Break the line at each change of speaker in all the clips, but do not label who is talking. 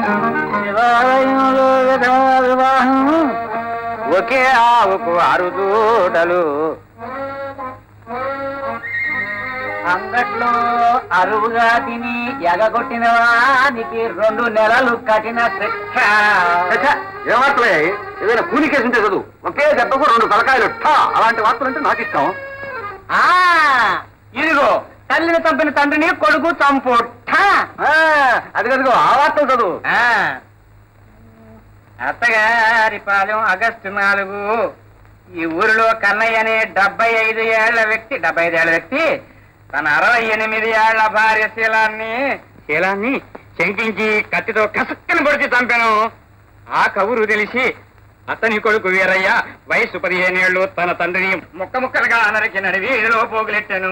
శివాలయంలో విధవ వివాహం ఒకే ఆవుకు ఆరు దూడలు అంగట్లో అరువుగా తిని ఎగగొట్టిన వానికి రెండు నెలలు కఠిన శిక్ష
ఏ వార్తలే ఏదైనా కూలి కేసు ఉంటే చదువు ఒకే దెబ్బకు రెండు తలకాయలు ఠా అలాంటి వార్తలు అంటే నాకు ఇష్టం
ఆ ఇదిగో తల్లిని చంపిన తండ్రిని కొడుకు చంపు ఠా.
ఆ, అది కదుగో ఆ వార్తలు చదువు
ఆ. అత్తగారి పాలెం ఆగస్టు నాలుగు ఈ ఊరిలో కన్నయ్య అనే డెబ్బై ఐదు ఏళ్ల వ్యక్తి డెబ్బై ఐదు ఏళ్ల వ్యక్తి తన అరవై ఎనిమిది ఏళ్ల భార్య శీలాన్ని శీలాన్ని శంకించి కత్తితో కసక్కని పొడిచి చంపాను ఆ కబురు తెలిసి అతని కొడుకు వీరయ్య వయసు పదిహేనేళ్లు తన తండ్రిని ముక్క ముక్కలుగా నరికినని వీధిలో పోగులెట్టాను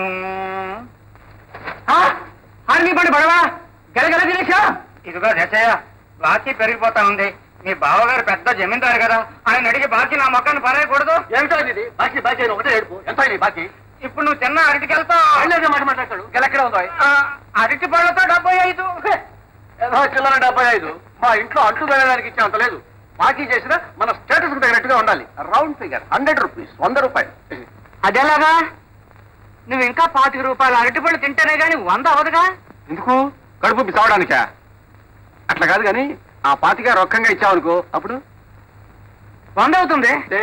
హార్మీ పండు పడవా గలగల దినేషా ఇదిగో దశయ్య బాకీ పెరిగిపోతా ఉంది మీ బావగారు పెద్ద జమీందారు కదా ఆయన అడిగి బాకీ నా మొక్కను పరేయకూడదు
ఏమిటో ఇది బాకీ బాకీ అని ఒకటే ఏడుపు ఎంత అయింది బాకీ
ఇప్పుడు నువ్వు తిన్న అరటికి వెళ్తావు
వెళ్ళేదే మాట మాట్లాడతాడు గెలెక్కడ ఉందో
అరటి పళ్ళతో డెబ్బై ఐదు
ఏదో చిల్లర డెబ్బై ఐదు మా ఇంట్లో అంటు వెళ్ళడానికి ఇచ్చేంత లేదు బాకీ చేసినా మన స్టేటస్ తగినట్టుగా ఉండాలి రౌండ్ ఫిగర్ హండ్రెడ్ రూపీస్ వంద రూపాయలు
అదెలాగా నువ్వు ఇంకా పాతిక రూపాయలు అరటి పళ్ళు తింటేనే గాని వంద అవదుగా
ఎందుకు కడుపు పిసవడానికా అట్లా కాదు కానీ ఆ పాతిక రొక్కంగా ఇచ్చావనుకో అప్పుడు
వంద అవుతుంది
అంటే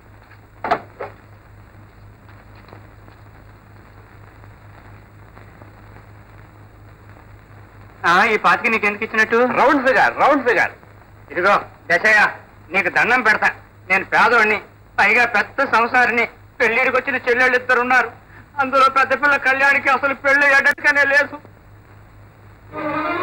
ఆ, ఈ పాతికి నీకు ఎందుకు ఇచ్చినట్టు
రౌండ్ ఫిగర్ రౌండ్ ఫిగర్
ఇదిగో దశయ్య నీకు దండం పెడతా నేను పేదోడిని పైగా పెద్ద సంసారిని పెళ్లిడికి వచ్చిన చెల్లెళ్ళు ఇద్దరు ఉన్నారు అందులో పెద్ద పిల్ల కళ్యాణికి అసలు పెళ్లి ఎడట్టుగానే లేదు